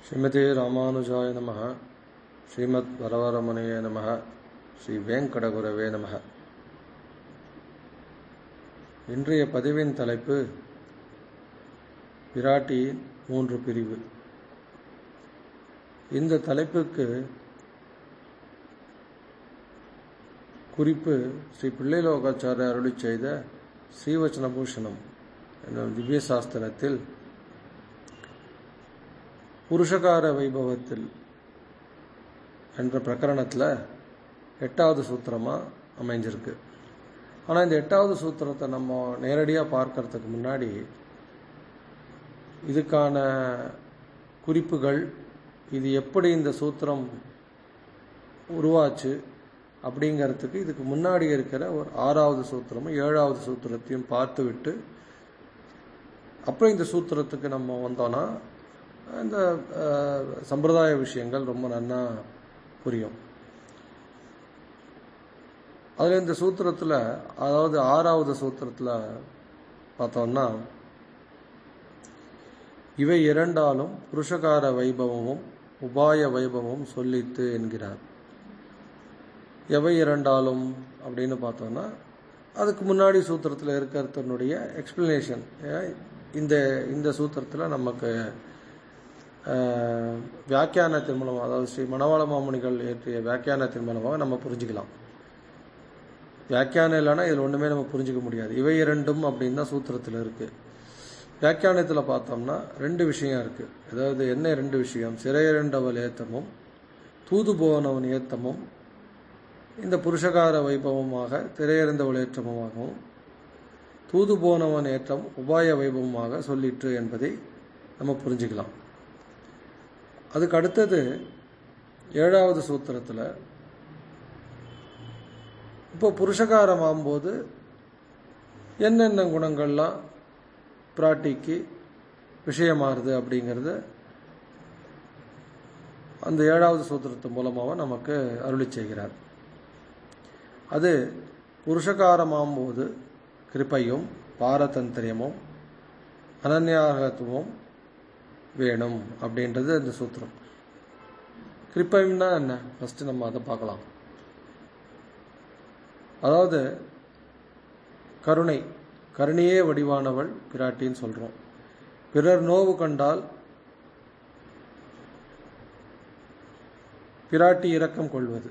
ஸ்ரீமதே ராமானுஜாய நம ஸ்ரீமத் வரவரமணைய நம ஸ்ரீ வேங்கடகுரவே நம இன்றைய பதிவின் தலைப்பு பிராட்டியின் மூன்று பிரிவு இந்த தலைப்புக்கு குறிப்பு ஸ்ரீ பிள்ளைலோகாச்சாரிய அருளி செய்த ஸ்ரீவச்சனபூஷணம் என்னும் திவ்ய சாஸ்திரத்தில் புருஷகார வைபவத்தில் என்ற பிரகரணத்தில் எட்டாவது சூத்திரமாக அமைஞ்சிருக்கு ஆனால் இந்த எட்டாவது சூத்திரத்தை நம்ம நேரடியாக பார்க்கறதுக்கு முன்னாடி இதுக்கான குறிப்புகள் இது எப்படி இந்த சூத்திரம் உருவாச்சு அப்படிங்கிறதுக்கு இதுக்கு முன்னாடி இருக்கிற ஒரு ஆறாவது சூத்திரமும் ஏழாவது சூத்திரத்தையும் பார்த்துவிட்டு அப்புறம் இந்த சூத்திரத்துக்கு நம்ம வந்தோன்னா இந்த சம்பிரதாய விஷயங்கள் ரொம்ப நன்னா புரியும் அதில் இந்த சூத்திரத்தில் அதாவது ஆறாவது சூத்திரத்தில் பார்த்தோம்னா இவை இரண்டாலும் புருஷகார வைபவமும் உபாய வைபவமும் சொல்லித்து என்கிறார் எவை இரண்டாலும் அப்படின்னு பார்த்தோம்னா அதுக்கு முன்னாடி சூத்திரத்தில் இருக்கிறதனுடைய எக்ஸ்பிளனேஷன் இந்த இந்த சூத்திரத்தில் நமக்கு வியாக்கியானத்தின் மூலமாக அதாவது ஸ்ரீ மணவாள மாமுனிகள் ஏற்றிய வியாக்கியானத்தின் மூலமாக நம்ம புரிஞ்சுக்கலாம் வியாக்கியானம் இல்லைன்னா இதில் ஒன்றுமே நம்ம புரிஞ்சுக்க முடியாது இவை இரண்டும் அப்படின்னு தான் சூத்திரத்தில் இருக்குது வியாக்கியானத்தில் பார்த்தோம்னா ரெண்டு விஷயம் இருக்குது அதாவது என்ன ரெண்டு விஷயம் சிறையிரண்டவள் ஏத்தமும் தூது போனவன் ஏத்தமும் இந்த புருஷகார வைபவமாக திரையறிந்தவள் ஏற்றமுமாகவும் தூது போனவன் ஏற்றம் உபாய வைபவமாக சொல்லிற்று என்பதை நம்ம புரிஞ்சுக்கலாம் அதுக்கு அடுத்தது ஏழாவது சூத்திரத்தில் இப்போ புருஷகாரம் ஆகும்போது என்னென்ன குணங்கள்லாம் பிராட்டிக்கு விஷயமாறுது அப்படிங்கிறது அந்த ஏழாவது சூத்திரத்து மூலமாக நமக்கு அருளி செய்கிறார் அது புருஷகாரமாகும்போது கிருப்பையும் பாரதந்திரியமும் அனன்யாகத்துவம் வேணும் அப்படின்றது இந்த சூத்திரம் கிருப்பைம்னா என்ன ஃபஸ்ட்டு நம்ம அதை பார்க்கலாம் அதாவது கருணை கருணையே வடிவானவள் பிராட்டின்னு சொல்கிறோம் பிறர் நோவு கண்டால் பிராட்டி இரக்கம் கொள்வது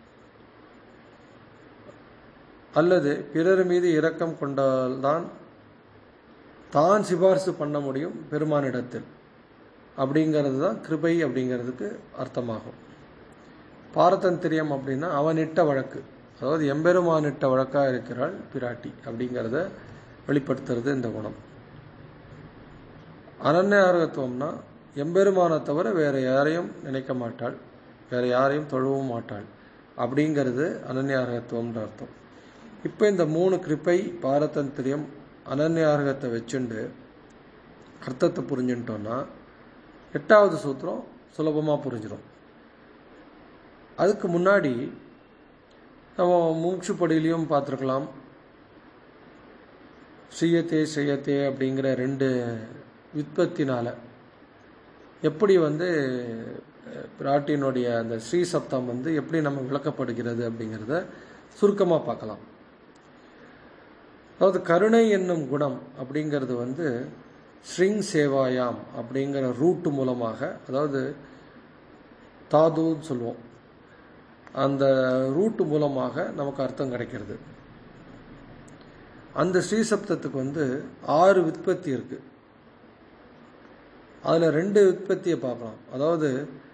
அல்லது பிறர் மீது இரக்கம் கொண்டால்தான் தான் சிபாரிசு பண்ண முடியும் பெருமானிடத்தில் அப்படிங்கிறது தான் கிருபை அப்படிங்கிறதுக்கு அர்த்தமாகும் பாரதந்திரியம் அப்படின்னா அவனிட்ட வழக்கு அதாவது எம்பெருமானிட்ட வழக்காக இருக்கிறாள் பிராட்டி அப்படிங்கிறத வெளிப்படுத்துறது இந்த குணம் அனன்யாரகத்துவம்னா எம்பெருமானை தவிர வேற யாரையும் நினைக்க மாட்டாள் வேற யாரையும் தொழவும் மாட்டாள் அப்படிங்கிறது அனன்யாரகத்துவம்ன்ற அர்த்தம் இப்போ இந்த மூணு கிருப்பை பாரதந்திரியம் அனன்யாரகத்தை வச்சுண்டு அர்த்தத்தை புரிஞ்சுட்டோம்னா எட்டாவது சூத்திரம் சுலபமாக புரிஞ்சிடும் அதுக்கு முன்னாடி நம்ம மூச்சு படியிலையும் பார்த்துருக்கலாம் ஸ்ரீயத்தே ஸ்ரீயத்தே அப்படிங்கிற ரெண்டு விற்பத்தினால எப்படி வந்து பிராட்டினுடைய அந்த ஸ்ரீ சப்தம் வந்து எப்படி நம்ம விளக்கப்படுகிறது அப்படிங்கிறத சுருக்கமாக பார்க்கலாம் அதாவது கருணை என்னும் குணம் அப்படிங்கிறது வந்து ஸ்ரிங் சேவாயாம் அப்படிங்கிற ரூட்டு மூலமாக அதாவது தாதுன்னு சொல்லுவோம் அந்த ரூட்டு மூலமாக நமக்கு அர்த்தம் கிடைக்கிறது அந்த ஸ்ரீசப்தத்துக்கு வந்து ஆறு விற்பத்தி இருக்கு அதில் ரெண்டு விற்பத்தியை பார்க்கலாம் அதாவது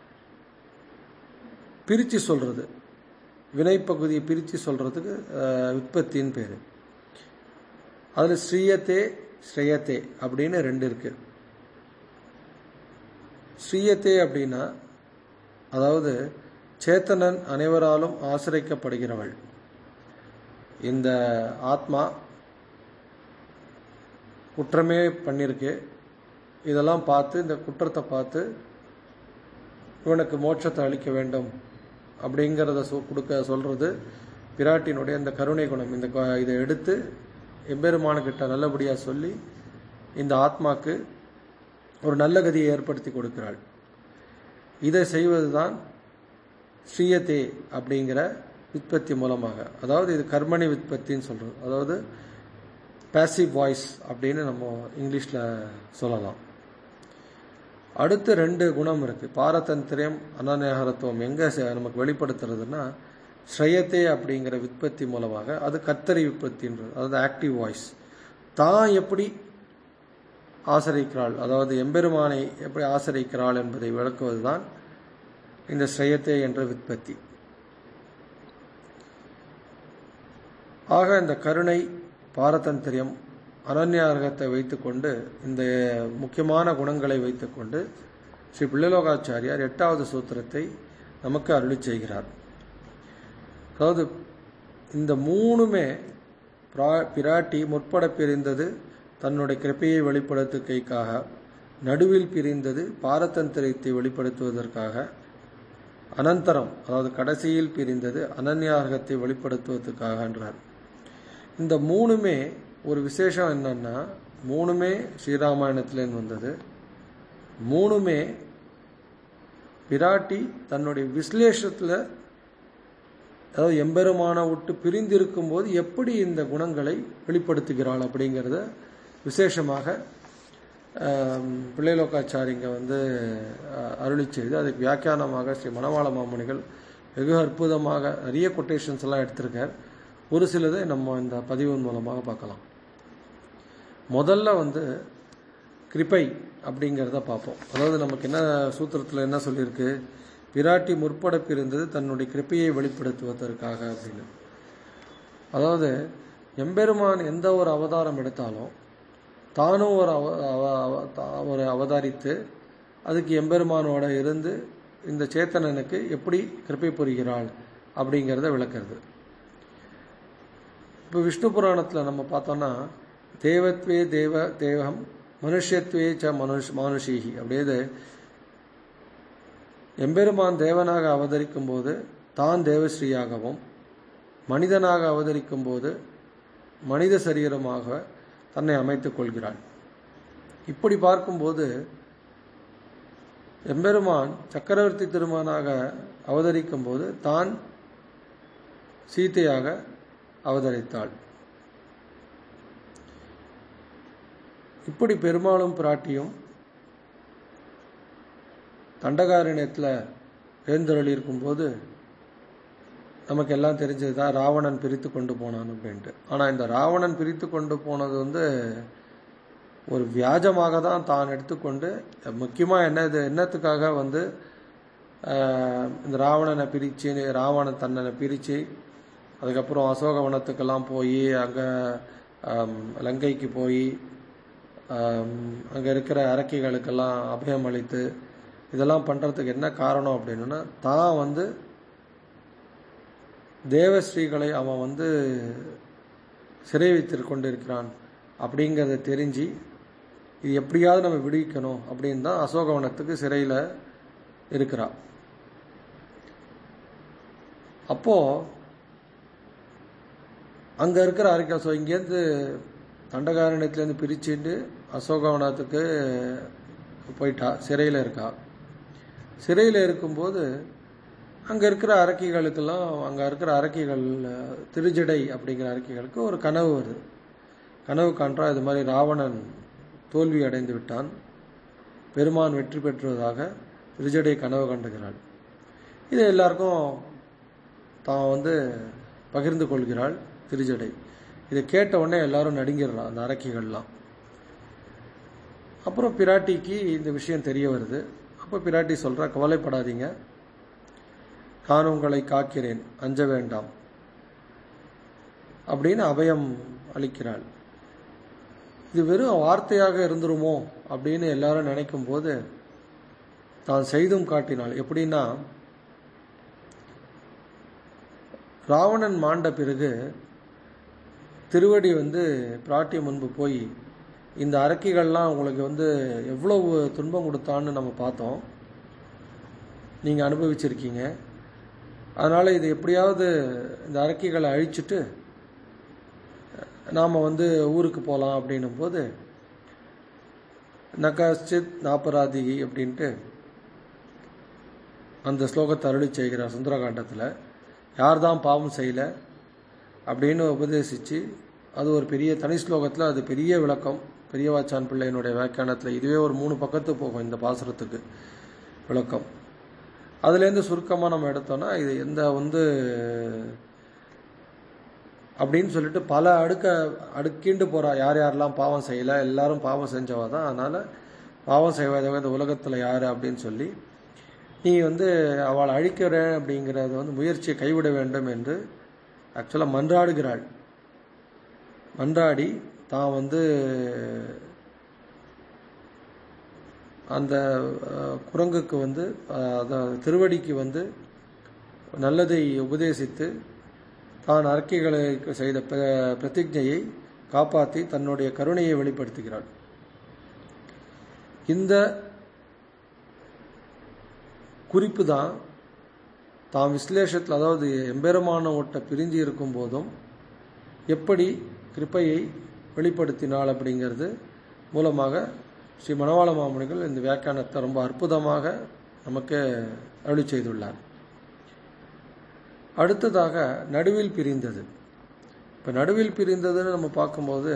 பிரித்து சொல்றது வினைப்பகுதியை பிரித்து சொல்றதுக்கு விற்பத்தின்னு பேர் அதில் ஸ்ரீயத்தே ஸ்ரேயத்தே அப்படின்னு ரெண்டு இருக்கு ஸ்ரீயத்தே அப்படின்னா அதாவது சேத்தனன் அனைவராலும் ஆசிரிக்கப்படுகிறவள் இந்த ஆத்மா குற்றமே பண்ணியிருக்கு இதெல்லாம் பார்த்து இந்த குற்றத்தை பார்த்து இவனுக்கு மோட்சத்தை அளிக்க வேண்டும் அப்படிங்கிறத சொ கொடுக்க சொல்றது பிராட்டினுடைய இந்த கருணை குணம் இந்த இதை எடுத்து எம்பெருமானுக்கிட்ட நல்லபடியாக சொல்லி இந்த ஆத்மாக்கு ஒரு நல்ல கதியை ஏற்படுத்தி கொடுக்கிறாள் இதை செய்வது தான் ஸ்ரீயத்தே அப்படிங்கிற வித்பத்தி மூலமாக அதாவது இது கர்மணி வித்பத்தின்னு சொல்கிறது அதாவது பேசிவ் வாய்ஸ் அப்படின்னு நம்ம இங்கிலீஷில் சொல்லலாம் அடுத்து ரெண்டு குணம் இருக்குது பாரதந்திரியம் அனநேகரத்துவம் எங்கே நமக்கு வெளிப்படுத்துறதுன்னா ஸ்ரயத்தே அப்படிங்கிற விற்பத்தி மூலமாக அது கத்தரி விற்பத்தின்றது அதாவது ஆக்டிவ் வாய்ஸ் தான் எப்படி ஆசரிக்கிறாள் அதாவது எம்பெருமானை எப்படி ஆசரிக்கிறாள் என்பதை விளக்குவது தான் இந்த ஸ்ரயத்தே என்ற விற்பத்தி ஆக இந்த கருணை பாரதந்திரியம் அனன்யார்கத்தை வைத்துக்கொண்டு இந்த முக்கியமான குணங்களை வைத்துக்கொண்டு ஸ்ரீ பிள்ளைலோகாச்சாரியார் எட்டாவது சூத்திரத்தை நமக்கு அருளி செய்கிறார் அதாவது இந்த மூணுமே பிராட்டி முற்பட பிரிந்தது தன்னுடைய கிருப்பையை வெளிப்படுத்துகைக்காக நடுவில் பிரிந்தது பாரதந்திரியத்தை வெளிப்படுத்துவதற்காக அனந்தரம் அதாவது கடைசியில் பிரிந்தது அனன்யார்கத்தை வெளிப்படுத்துவதற்காக என்றார் இந்த மூணுமே ஒரு விசேஷம் என்னன்னா மூணுமே ஸ்ரீராமாயணத்திலேருந்து வந்தது மூணுமே பிராட்டி தன்னுடைய விஸ்லேஷத்தில் அதாவது எம்பெருமான விட்டு பிரிந்திருக்கும் போது எப்படி இந்த குணங்களை வெளிப்படுத்துகிறாள் அப்படிங்கிறத விசேஷமாக பிள்ளைலோக்காச்சாரிங்க வந்து அருளி செய்து அதுக்கு வியாக்கியானமாக ஸ்ரீ மணவாள மாமுனிகள் வெகு அற்புதமாக நிறைய கொட்டேஷன்ஸ் எல்லாம் எடுத்திருக்கார் ஒரு சிலதை நம்ம இந்த பதிவின் மூலமாக பார்க்கலாம் முதல்ல வந்து கிருப்பை அப்படிங்கிறத பார்ப்போம் அதாவது நமக்கு என்ன சூத்திரத்தில் என்ன சொல்லியிருக்கு பிராட்டி முற்பட பிரிந்தது தன்னுடைய கிருப்பையை வெளிப்படுத்துவதற்காக அப்படின்னு அதாவது எம்பெருமான் எந்த ஒரு அவதாரம் எடுத்தாலும் தானும் ஒரு அவ ஒரு அவதாரித்து அதுக்கு எம்பெருமானோட இருந்து இந்த சேத்தனனுக்கு எப்படி கிருப்பை புரிகிறாள் அப்படிங்கிறத விளக்குறது இப்போ விஷ்ணு புராணத்தில் நம்ம பார்த்தோம்னா தேவத்வே தேவ தேவகம் மனுஷத்வே ச மனுஷ் மானுஷீகி அப்படியே எம்பெருமான் தேவனாக அவதரிக்கும் போது தான் தேவஸ்ரீயாகவும் மனிதனாக அவதரிக்கும் போது மனித சரீரமாக தன்னை அமைத்துக் கொள்கிறாள் இப்படி பார்க்கும்போது எம்பெருமான் சக்கரவர்த்தி திருமானாக அவதரிக்கும் போது தான் சீத்தையாக அவதரித்தாள் இப்படி பெருமாளும் பிராட்டியும் தண்டகாரண்யத்தில் எழுந்தருளி இருக்கும்போது நமக்கு எல்லாம் தெரிஞ்சது தான் ராவணன் பிரித்து கொண்டு போனான் அப்படின்ட்டு ஆனால் இந்த ராவணன் பிரித்து கொண்டு போனது வந்து ஒரு வியாஜமாக தான் தான் எடுத்துக்கொண்டு முக்கியமாக என்ன இது என்னத்துக்காக வந்து இந்த ராவணனை பிரித்து ராவணன் தன்னை பிரித்து அதுக்கப்புறம் அசோகவனத்துக்கெல்லாம் போய் அங்கே லங்கைக்கு போய் அங்கே இருக்கிற அரக்கிகளுக்கெல்லாம் அபயம் அளித்து இதெல்லாம் பண்ணுறதுக்கு என்ன காரணம் அப்படின்னா தான் வந்து தேவஸ்ரீகளை அவன் வந்து சிறை வைத்து கொண்டிருக்கிறான் அப்படிங்கிறத தெரிஞ்சு இது எப்படியாவது நம்ம விடுவிக்கணும் அப்படின்னு தான் அசோகவனத்துக்கு சிறையில் இருக்கிறான் அப்போது அங்கே இருக்கிற அறிக்கை ஸோ இங்கேருந்து தண்டகாரண்யத்துலேருந்து பிரிச்சுட்டு அசோகவனத்துக்கு போயிட்டா சிறையில் இருக்கா சிறையில் இருக்கும்போது அங்கே இருக்கிற அரக்கிகளுக்கெல்லாம் அங்கே இருக்கிற அரக்கிகள் திருஜடை அப்படிங்கிற அரக்கிகளுக்கு ஒரு கனவு வருது கனவு காண்றா இது மாதிரி ராவணன் தோல்வி அடைந்து விட்டான் பெருமான் வெற்றி பெற்றுவதாக திருஜடை கனவு கண்டுகிறாள் இது எல்லாருக்கும் தான் வந்து பகிர்ந்து கொள்கிறாள் திருஜடை இதை கேட்ட உடனே எல்லாரும் நடுங்கிடுறான் அந்த அரக்கிகள்லாம் அப்புறம் பிராட்டிக்கு இந்த விஷயம் தெரிய வருது அப்போ பிராட்டி சொல்கிறா கவலைப்படாதீங்க நான் உங்களை காக்கிறேன் அஞ்ச வேண்டாம் அப்படின்னு அபயம் அளிக்கிறாள் இது வெறும் வார்த்தையாக இருந்துருமோ அப்படின்னு எல்லாரும் நினைக்கும் போது தான் செய்தும் காட்டினாள் எப்படின்னா ராவணன் மாண்ட பிறகு திருவடி வந்து பிராட்டிய முன்பு போய் இந்த அரக்கிகள்லாம் உங்களுக்கு வந்து எவ்வளவு துன்பம் கொடுத்தான்னு நம்ம பார்த்தோம் நீங்கள் அனுபவிச்சிருக்கீங்க அதனால் இது எப்படியாவது இந்த அரக்கிகளை அழிச்சிட்டு நாம் வந்து ஊருக்கு போகலாம் அப்படின்னும் போது நகச்சித் நாப்பராதி அப்படின்ட்டு அந்த ஸ்லோகத்தை அருளி செய்கிறார் சுந்தரகாண்டத்தில் யார் தான் பாவம் செய்யல அப்படின்னு உபதேசித்து அது ஒரு பெரிய தனி ஸ்லோகத்தில் அது பெரிய விளக்கம் பெரியவாச்சான் பிள்ளையினுடைய வியாக்கியானத்தில் இதுவே ஒரு மூணு பக்கத்து போகும் இந்த பாசுரத்துக்கு விளக்கம் அதுலேருந்து சுருக்கமாக நம்ம எடுத்தோம்னா இது எந்த வந்து அப்படின்னு சொல்லிட்டு பல அடுக்க அடுக்கிண்டு போகிறா யார் யாரெல்லாம் பாவம் செய்யலை எல்லாரும் பாவம் செஞ்சவா தான் அதனால் பாவம் செய்வதவங்க இந்த உலகத்தில் யார் அப்படின்னு சொல்லி நீ வந்து அவளை அழிக்கிற அப்படிங்கிறத வந்து முயற்சியை கைவிட வேண்டும் என்று ஆக்சுவலாக மன்றாடுகிறாள் மன்றாடி தான் வந்து அந்த அஹ், குரங்குக்கு வந்து அஹ், அதான் திருவடிக்கு வந்து நல்லதை உபதேசித்து தான் அறிக்கைகளுக்கு செய்த பிர- பிரதிஜையை காப்பாற்றி தன்னுடைய கருணையை வெளிப்படுத்துகிறாள் இந்த குறிப்பு தான் தாம் விஸ்லேஷத்தில் அதாவது எம்பெருமான ஒட்ட பிரிஞ்சு இருக்கும் போதும் எப்படி கிருப்பையை வெளிப்படுத்தினாள் அப்படிங்கிறது மூலமாக ஸ்ரீ மணவாள மாமுனிகள் இந்த வியாக்கியானத்தை ரொம்ப அற்புதமாக நமக்கு அருளி செய்துள்ளார் அடுத்ததாக நடுவில் பிரிந்தது இப்போ நடுவில் பிரிந்ததுன்னு நம்ம பார்க்கும்போது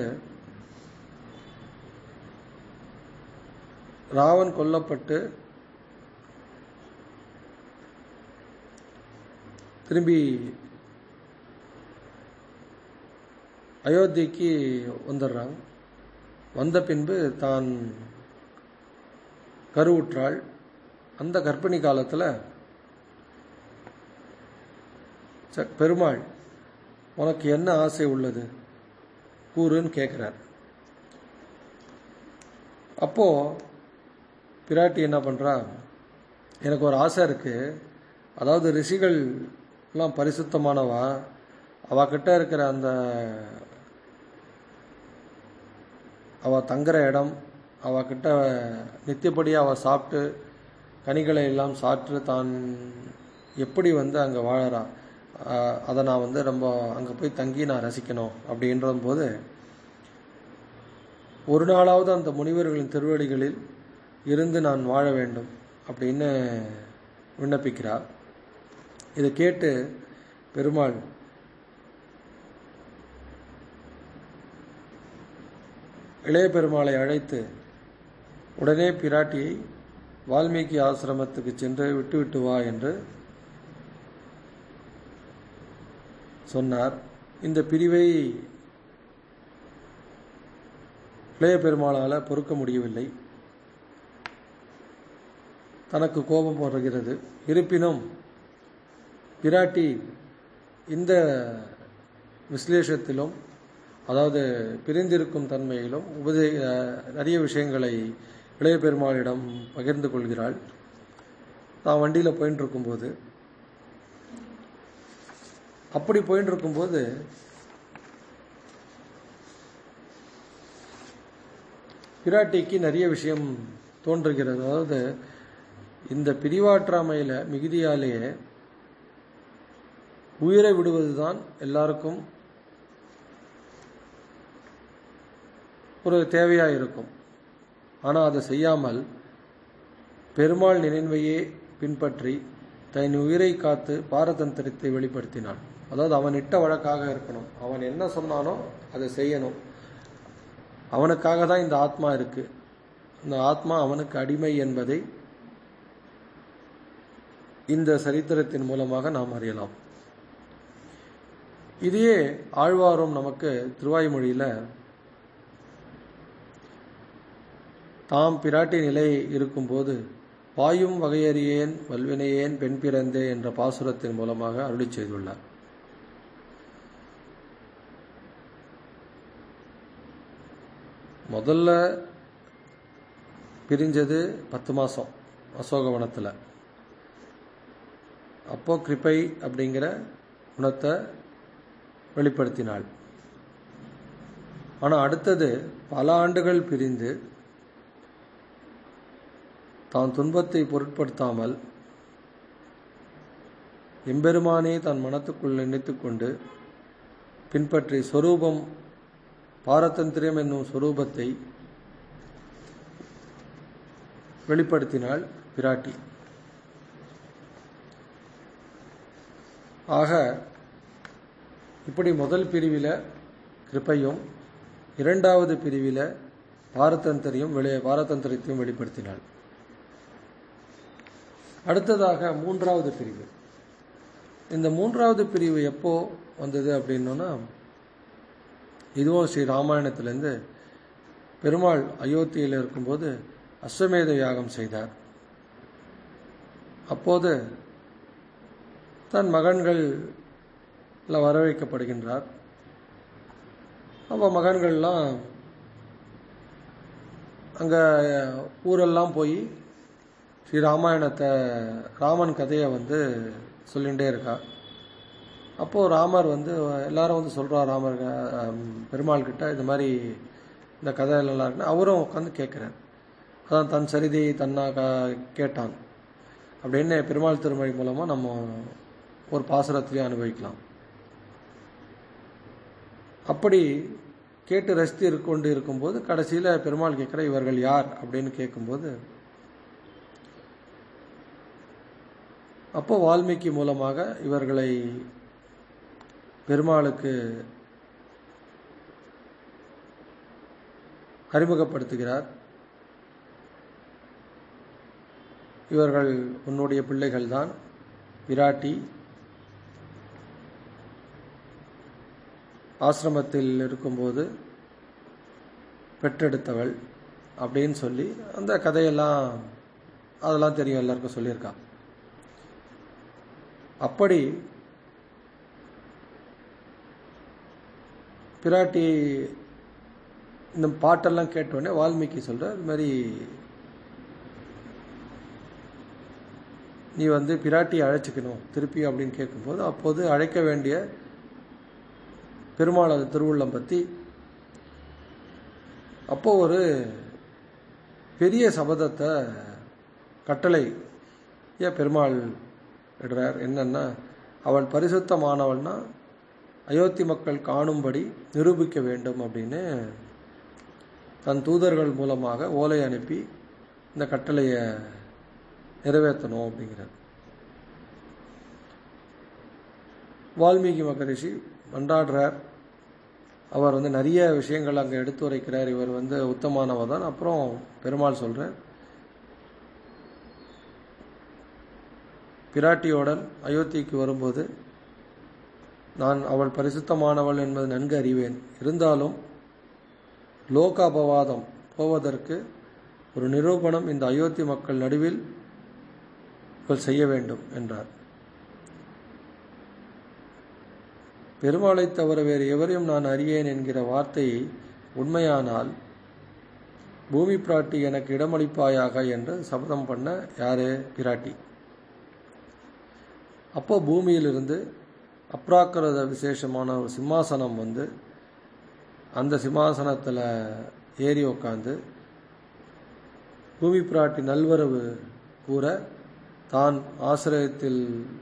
ராவன் கொல்லப்பட்டு திரும்பி அயோத்திக்கு வந்துடுறாங்க வந்த பின்பு தான் கருவுற்றாள் அந்த கர்ப்பிணி காலத்தில் ச- பெருமாள் உனக்கு என்ன ஆசை உள்ளது கூறுன்னு கேட்குறார் அப்போ பிராட்டி என்ன பண்றா எனக்கு ஒரு ஆசை இருக்கு அதாவது ரிஷிகள் எல்லாம் பரிசுத்தமானவா அவகிட்ட இருக்கிற அந்த அவ தங்குற இடம் அவகிட்ட நித்தியப்படியாக அவ சாப்பிட்டு கனிகளை எல்லாம் சாப்பிட்டு தான் எப்படி வந்து அங்கே வாழறா ஆஹ் அதை நான் வந்து ரொம்ப அங்கே போய் தங்கி நான் ரசிக்கணும் அப்படின்ற போது ஒரு நாளாவது அந்த முனிவர்களின் திருவடிகளில் இருந்து நான் வாழ வேண்டும் அப்படின்னு விண்ணப்பிக்கிறார் இதை கேட்டு பெருமாள் இளைய பெருமாளை அழைத்து உடனே பிராட்டியை வால்மீகி ஆசிரமத்துக்கு சென்று விட்டுவிட்டு வா என்று சொன்னார் இந்த பிரிவை இளைய பெருமாளால் பொறுக்க முடியவில்லை தனக்கு கோபம் வருகிறது இருப்பினும் பிராட்டி இந்த விஸ்லேஷத்திலும் அதாவது பிரிந்திருக்கும் தன்மையிலும் உபதே அஹ், நிறைய விஷயங்களை இளைய பெருமாளிடம் பகிர்ந்து கொள்கிறாள் நான் வண்டியில் போயின்னு இருக்கும்போது அப்படி போயின்னு இருக்கும்போது பிராட்டிக்கு நிறைய விஷயம் தோன்றுகிறது அதாவது இந்த பிரிவாற்றாமையில் மிகுதியாலேயே உயிரை விடுவதுதான் எல்லாருக்கும் ஒரு தேவையாக இருக்கும் ஆனால் அதை செய்யாமல் பெருமாள் நினைவையே பின்பற்றி தன் உயிரை காத்து பாரதந்திரத்தை வெளிப்படுத்தினான் அதாவது அவன் இட்ட வழக்காக இருக்கணும் அவன் என்ன சொன்னானோ அதை செய்யணும் அவனுக்காக தான் இந்த ஆத்மா இருக்கு இந்த ஆத்மா அவனுக்கு அடிமை என்பதை இந்த சரித்திரத்தின் மூலமாக நாம் அறியலாம் இதையே ஆழ்வாரும் நமக்கு திருவாய்மொழியில் தாம் பிராட்டி நிலை இருக்கும்போது வாயும் வகையறியேன் வல்வினையேன் பெண் பிறந்தே என்ற பாசுரத்தின் மூலமாக அருளி செய்துள்ளார் முதல்ல பிரிஞ்சது பத்து மாதம் அசோகவனத்தில் அப்போ கிருபை அப்படிங்கிற குணத்தை வெளிப்படுத்தினாள் ஆனால் அடுத்தது பல ஆண்டுகள் பிரிந்து தான் துன்பத்தை பொருட்படுத்தாமல் எம்பெருமானே தன் மனத்துக்குள் நினைத்துக் கொண்டு பின்பற்றி சொரூபம் பாரதந்திரியம் என்னும் சொரூபத்தை வெளிப்படுத்தினாள் பிராட்டி ஆக இப்படி முதல் பிரிவில் கிருப்பையும் இரண்டாவது பிரிவில் பாரதந்திரியும் வெளி பாரதந்திரத்தையும் வெளிப்படுத்தினாள் அடுத்ததாக மூன்றாவது பிரிவு இந்த மூன்றாவது பிரிவு எப்போ வந்தது அப்படின்னோன்னா இதுவும் ஸ்ரீ ராமாயணத்திலேருந்து பெருமாள் அயோத்தியில் இருக்கும்போது அஸ்வமேத யாகம் செய்தார் அப்போது தன் மகன்கள் வர வைக்கப்படுகின்றார் அப்போ மகன்கள்லாம் அங்கே ஊரெல்லாம் போய் ஸ்ரீ ராமாயணத்தை ராமன் கதையை வந்து சொல்லிகிட்டே இருக்கா அப்போது ராமர் வந்து எல்லாரும் வந்து சொல்கிறார் ராமர் பெருமாள் கிட்ட இந்த மாதிரி இந்த கதை நல்லா இருக்குன்னு அவரும் உட்காந்து கேட்குறார் அதான் தன் சரிதை தன்னா கேட்டான் அப்படின்னு பெருமாள் திருமொழி மூலமாக நம்ம ஒரு பாசுரத்திலே அனுபவிக்கலாம் அப்படி கேட்டு ரசித்து கொண்டு இருக்கும்போது கடைசியில் பெருமாள் கேட்குற இவர்கள் யார் அப்படின்னு கேட்கும்போது அப்போ வால்மீகி மூலமாக இவர்களை பெருமாளுக்கு அறிமுகப்படுத்துகிறார் இவர்கள் உன்னுடைய பிள்ளைகள் தான் விராட்டி ஆசிரமத்தில் இருக்கும்போது பெற்றெடுத்தவள் அப்படின்னு சொல்லி அந்த கதையெல்லாம் அதெல்லாம் தெரியும் எல்லாருக்கும் சொல்லியிருக்கான் அப்படி பிராட்டி இந்த பாட்டெல்லாம் கேட்டோடனே வால்மீகி சொல்ற இது மாதிரி நீ வந்து பிராட்டியை அழைச்சிக்கணும் திருப்பி அப்படின்னு கேட்கும்போது அப்போது அழைக்க வேண்டிய பெருமாளது திருவுள்ளம் பற்றி அப்போ ஒரு பெரிய சபதத்தை கட்டளை ஏன் பெருமாள் இடுறார் என்னன்னா அவள் பரிசுத்தமானவள்னா அயோத்தி மக்கள் காணும்படி நிரூபிக்க வேண்டும் அப்படின்னு தன் தூதர்கள் மூலமாக ஓலை அனுப்பி இந்த கட்டளையை நிறைவேற்றணும் அப்படிங்கிறார் வால்மீகி மகரிஷி மன்றாடுறார் அவர் வந்து நிறைய விஷயங்கள் அங்கே எடுத்துரைக்கிறார் இவர் வந்து உத்தமானவர் தான் அப்புறம் பெருமாள் சொல்கிறார் பிராட்டியோடன் அயோத்திக்கு வரும்போது நான் அவள் பரிசுத்தமானவள் என்பது நன்கு அறிவேன் இருந்தாலும் லோக அபவாதம் போவதற்கு ஒரு நிரூபணம் இந்த அயோத்தி மக்கள் நடுவில் இவள் செய்ய வேண்டும் என்றார் பெருமாளை தவிர வேறு எவரையும் நான் அறியேன் என்கிற வார்த்தையை உண்மையானால் பூமி பிராட்டி எனக்கு இடமளிப்பாயாக என்று சபதம் பண்ண யாரு பிராட்டி அப்போ பூமியிலிருந்து அப்ராக்கிரத விசேஷமான ஒரு சிம்மாசனம் வந்து அந்த சிம்மாசனத்தில் ஏறி உக்காந்து பூமி பிராட்டி நல்வரவு கூற தான் ஆசிரியத்தில்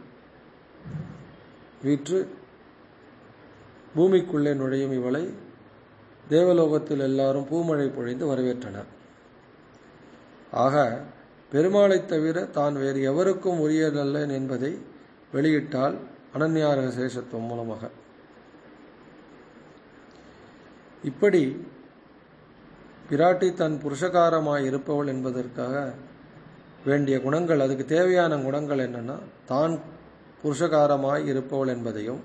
வீற்று பூமிக்குள்ளே நுழையும் இவளை தேவலோகத்தில் எல்லாரும் பூமழை பொழிந்து வரவேற்றனர் ஆக பெருமாளை தவிர தான் வேறு எவருக்கும் உரியதல்லன் என்பதை வெளியிட்டால் அனன்யார விசேஷத்துவம் மூலமாக இப்படி பிராட்டி தன் புருஷகாரமாய் இருப்பவள் என்பதற்காக வேண்டிய குணங்கள் அதுக்கு தேவையான குணங்கள் என்னன்னா தான் புருஷகாரமாய் இருப்பவள் என்பதையும்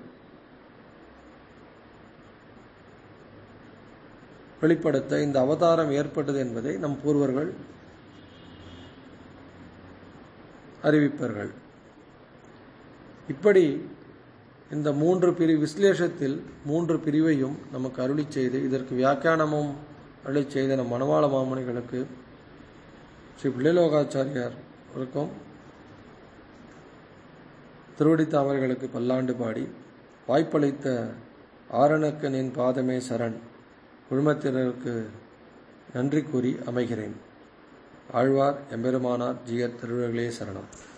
வெளிப்படுத்த இந்த அவதாரம் ஏற்பட்டது என்பதை நம் பூர்வர்கள் அறிவிப்பார்கள் இப்படி இந்த மூன்று பிரிவு விஸ்லேஷத்தில் மூன்று பிரிவையும் நமக்கு அருளி செய்து இதற்கு வியாக்கியானமும் அருளி செய்த நம் மணவாள மாமணிகளுக்கு ஸ்ரீ பிள்ளைலோகாச்சாரியார் இருக்கும் திருவடித்த அவர்களுக்கு பல்லாண்டு பாடி வாய்ப்பளித்த ஆரணக்கனின் பாதமே சரண் குழுமத்தினருக்கு நன்றி கூறி அமைகிறேன் ஆழ்வார் எம்பெருமானார் ஜியர் திருவர்களே சரணம்